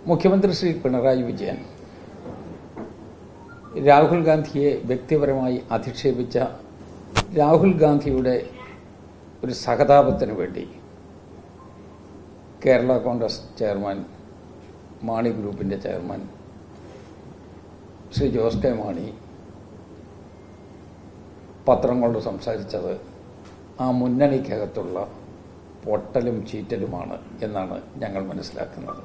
മുഖ്യമന്ത്രി ശ്രീ പിണറായി വിജയൻ രാഹുൽ ഗാന്ധിയെ വ്യക്തിപരമായി അധിക്ഷേപിച്ച രാഹുൽ ഗാന്ധിയുടെ ഒരു സഹതാപത്തിന് വേണ്ടി കേരള കോൺഗ്രസ് ചെയർമാൻ മാണി ഗ്രൂപ്പിന്റെ ചെയർമാൻ ശ്രീ ജോസ് കെ മാണി പത്രം കൊണ്ട് സംസാരിച്ചത് ആ മുന്നണിക്കകത്തുള്ള പൊട്ടലും ചീറ്റലുമാണ് എന്നാണ് ഞങ്ങൾ മനസ്സിലാക്കുന്നത്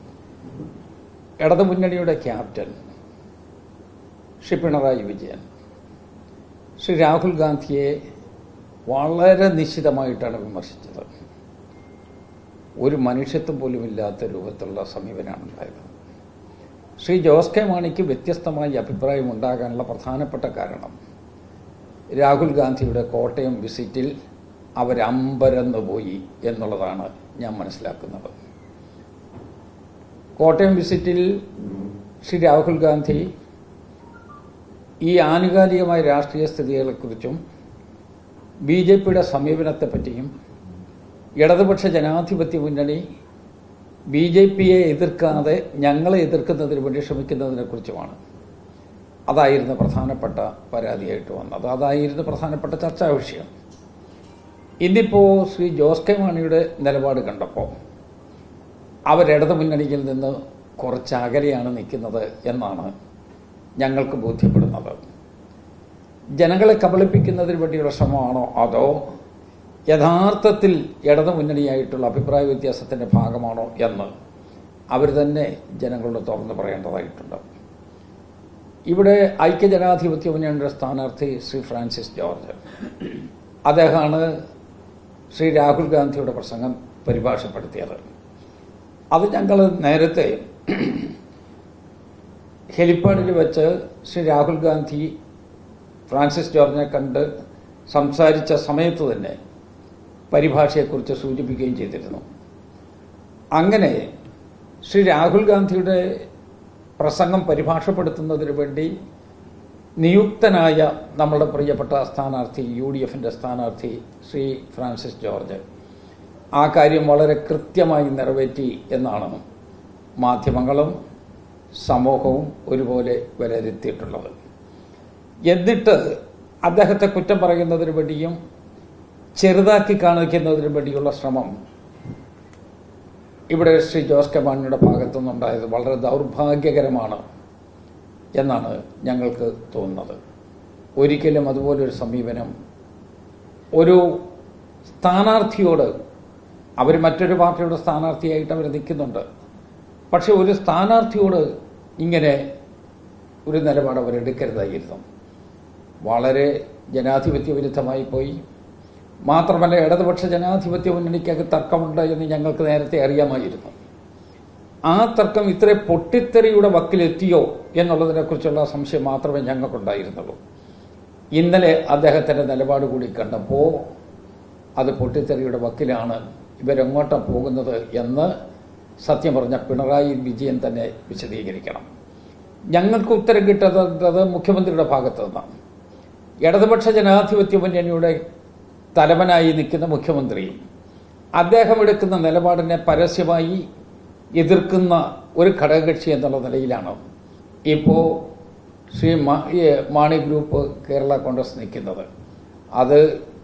ഇടതു മുന്നണിയുടെ ക്യാപ്റ്റൻ ശ്രീ പിണറായി വിജയൻ ശ്രീ രാഹുൽ ഗാന്ധിയെ വളരെ നിശ്ചിതമായിട്ടാണ് വിമർശിച്ചത് ഒരു മനുഷ്യത്വം പോലും ഇല്ലാത്ത രൂപത്തിലുള്ള സമീപനമാണ് ഉണ്ടായത് ശ്രീ ജോസ് കെ മാണിക്ക് വ്യത്യസ്തമായ അഭിപ്രായം ഉണ്ടാകാനുള്ള പ്രധാനപ്പെട്ട കാരണം രാഹുൽ ഗാന്ധിയുടെ കോട്ടയം വിസിറ്റിൽ അവരമ്പരന്ന് പോയി എന്നുള്ളതാണ് ഞാൻ മനസ്സിലാക്കുന്നത് കോട്ടയം വിസിറ്റിൽ ശ്രീ രാഹുൽ ഗാന്ധി ഈ ആനുകാലികമായ രാഷ്ട്രീയ സ്ഥിതികളെക്കുറിച്ചും ബി ജെ പിയുടെ സമീപനത്തെപ്പറ്റിയും ഇടതുപക്ഷ ജനാധിപത്യ മുന്നണി ബി ജെ പിയെ എതിർക്കാതെ ഞങ്ങളെ എതിർക്കുന്നതിന് വേണ്ടി ശ്രമിക്കുന്നതിനെക്കുറിച്ചുമാണ് അതായിരുന്നു പ്രധാനപ്പെട്ട പരാതിയായിട്ട് വന്നത് അതായിരുന്നു പ്രധാനപ്പെട്ട ചർച്ചാ വിഷയം ഇന്നിപ്പോൾ ശ്രീ ജോസ് കെ മാണിയുടെ നിലപാട് കണ്ടപ്പോൾ അവരിടതു മുന്നണിയിൽ നിന്ന് കുറച്ച് അകലെയാണ് നിൽക്കുന്നത് എന്നാണ് ഞങ്ങൾക്ക് ബോധ്യപ്പെടുന്നത് ജനങ്ങളെ കബളിപ്പിക്കുന്നതിന് വേണ്ടിയുള്ള ശ്രമമാണോ അതോ യഥാർത്ഥത്തിൽ ഇടതു മുന്നണിയായിട്ടുള്ള അഭിപ്രായ വ്യത്യാസത്തിന്റെ ഭാഗമാണോ എന്ന് അവർ തന്നെ ജനങ്ങളോട് തുറന്നു പറയേണ്ടതായിട്ടുണ്ട് ഇവിടെ ഐക്യജനാധിപത്യ മുന്നണിയുടെ സ്ഥാനാർത്ഥി ശ്രീ ഫ്രാൻസിസ് ജോർജ് അദ്ദേഹമാണ് ശ്രീ രാഹുൽ ഗാന്ധിയുടെ പ്രസംഗം പരിഭാഷപ്പെടുത്തിയത് അത് ഞങ്ങൾ നേരത്തെ ഹെലിപ്പാഡിൽ വെച്ച് ശ്രീ രാഹുൽ ഗാന്ധി ഫ്രാൻസിസ് ജോർജിനെ കണ്ട് സംസാരിച്ച സമയത്ത് തന്നെ പരിഭാഷയെക്കുറിച്ച് സൂചിപ്പിക്കുകയും ചെയ്തിരുന്നു അങ്ങനെ ശ്രീ രാഹുൽ ഗാന്ധിയുടെ പ്രസംഗം പരിഭാഷപ്പെടുത്തുന്നതിന് വേണ്ടി നിയുക്തനായ നമ്മളുടെ പ്രിയപ്പെട്ട സ്ഥാനാർത്ഥി യു ഡി എഫിന്റെ സ്ഥാനാർത്ഥി ശ്രീ ഫ്രാൻസിസ് ജോർജ് ആ കാര്യം വളരെ കൃത്യമായി നിറവേറ്റി എന്നാണ് മാധ്യമങ്ങളും സമൂഹവും ഒരുപോലെ വിലയിരുത്തിയിട്ടുള്ളത് എന്നിട്ട് അദ്ദേഹത്തെ കുറ്റം പറയുന്നതിന് വേണ്ടിയും ചെറുതാക്കി കാണിക്കുന്നതിന് വേണ്ടിയുള്ള ശ്രമം ഇവിടെ ശ്രീ ജോസ് കെ മാണിയുടെ ഭാഗത്തുനിന്നുണ്ടായത് വളരെ ദൗർഭാഗ്യകരമാണ് എന്നാണ് ഞങ്ങൾക്ക് തോന്നുന്നത് ഒരിക്കലും അതുപോലൊരു സമീപനം ഒരു സ്ഥാനാർത്ഥിയോട് അവർ മറ്റൊരു പാർട്ടിയുടെ സ്ഥാനാർത്ഥിയായിട്ട് അവർ നിൽക്കുന്നുണ്ട് പക്ഷെ ഒരു സ്ഥാനാർത്ഥിയോട് ഇങ്ങനെ ഒരു നിലപാട് അവരെടുക്കരുതായിരുന്നു വളരെ ജനാധിപത്യ വിരുദ്ധമായി പോയി മാത്രമല്ല ഇടതുപക്ഷ ജനാധിപത്യ മുന്നണിക്കകത്ത് തർക്കമുണ്ട് എന്ന് ഞങ്ങൾക്ക് നേരത്തെ അറിയാമായിരുന്നു ആ തർക്കം ഇത്ര പൊട്ടിത്തെറിയുടെ വക്കിലെത്തിയോ എന്നുള്ളതിനെക്കുറിച്ചുള്ള സംശയം മാത്രമേ ഞങ്ങൾക്കുണ്ടായിരുന്നുള്ളൂ ഇന്നലെ അദ്ദേഹത്തിന്റെ നിലപാട് കൂടി കണ്ടപ്പോൾ അത് പൊട്ടിത്തെറിയുടെ വക്കിലാണ് ഇവരെങ്ങോട്ടാണ് പോകുന്നത് എന്ന് സത്യം പറഞ്ഞ പിണറായി വിജയൻ തന്നെ വിശദീകരിക്കണം ഞങ്ങൾക്ക് ഉത്തരം കിട്ടുന്നത് മുഖ്യമന്ത്രിയുടെ ഭാഗത്തു നിന്നാണ് ഇടതുപക്ഷ ജനാധിപത്യ മുന്നണിയുടെ തലവനായി നിൽക്കുന്ന മുഖ്യമന്ത്രി അദ്ദേഹം എടുക്കുന്ന നിലപാടിനെ പരസ്യമായി എതിർക്കുന്ന ഒരു ഘടകകക്ഷി എന്നുള്ള നിലയിലാണ് ഇപ്പോൾ ശ്രീ മാണി ഗ്രൂപ്പ് കേരള കോൺഗ്രസ് നിൽക്കുന്നത് അത്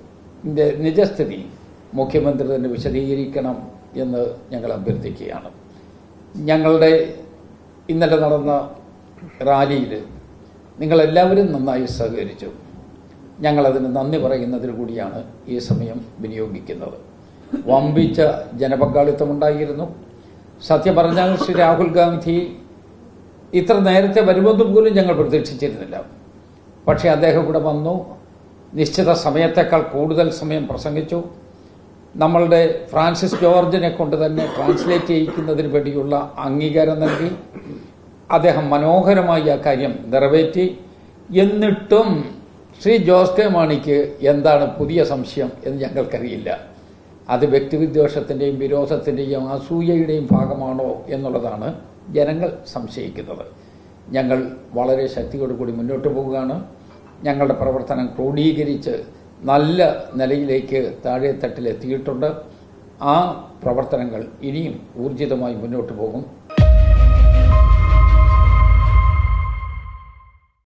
നിജസ്ഥിതി മുഖ്യമന്ത്രി തന്നെ വിശദീകരിക്കണം എന്ന് ഞങ്ങൾ അഭ്യർത്ഥിക്കുകയാണ് ഞങ്ങളുടെ ഇന്നലെ നടന്ന റാലിയിൽ നിങ്ങളെല്ലാവരും നന്നായി സഹകരിച്ചു ഞങ്ങളതിന് നന്ദി പറയുന്നതിന് കൂടിയാണ് ഈ സമയം വിനിയോഗിക്കുന്നത് വമ്പിച്ച ജനപങ്കാളിത്തമുണ്ടായിരുന്നു സത്യം പറഞ്ഞാൽ ശ്രീ രാഹുൽ ഗാന്ധി ഇത്ര നേരത്തെ വരുമെന്ന് പോലും ഞങ്ങൾ പ്രതീക്ഷിച്ചിരുന്നില്ല പക്ഷേ അദ്ദേഹം ഇവിടെ വന്നു നിശ്ചിത സമയത്തേക്കാൾ കൂടുതൽ സമയം പ്രസംഗിച്ചു നമ്മളുടെ ഫ്രാൻസിസ് ജോർജിനെ കൊണ്ട് തന്നെ ട്രാൻസ്ലേറ്റ് ചെയ്യിക്കുന്നതിന് വേണ്ടിയുള്ള അംഗീകാരം നൽകി അദ്ദേഹം മനോഹരമായി ആ കാര്യം നിറവേറ്റി എന്നിട്ടും ശ്രീ ജോസ് കെ മാണിക്ക് എന്താണ് പുതിയ സംശയം എന്ന് ഞങ്ങൾക്കറിയില്ല അത് വ്യക്തിവിദ്വേഷത്തിന്റെയും വിരോധത്തിന്റെയും അസൂയയുടെയും ഭാഗമാണോ എന്നുള്ളതാണ് ജനങ്ങൾ സംശയിക്കുന്നത് ഞങ്ങൾ വളരെ ശക്തിയോടുകൂടി മുന്നോട്ട് പോവുകയാണ് ഞങ്ങളുടെ പ്രവർത്തനം ക്രോഡീകരിച്ച് നല്ല നിലയിലേക്ക് താഴെത്തട്ടിലെത്തിയിട്ടുണ്ട് ആ പ്രവർത്തനങ്ങൾ ഇനിയും ഊർജിതമായി മുന്നോട്ട് പോകും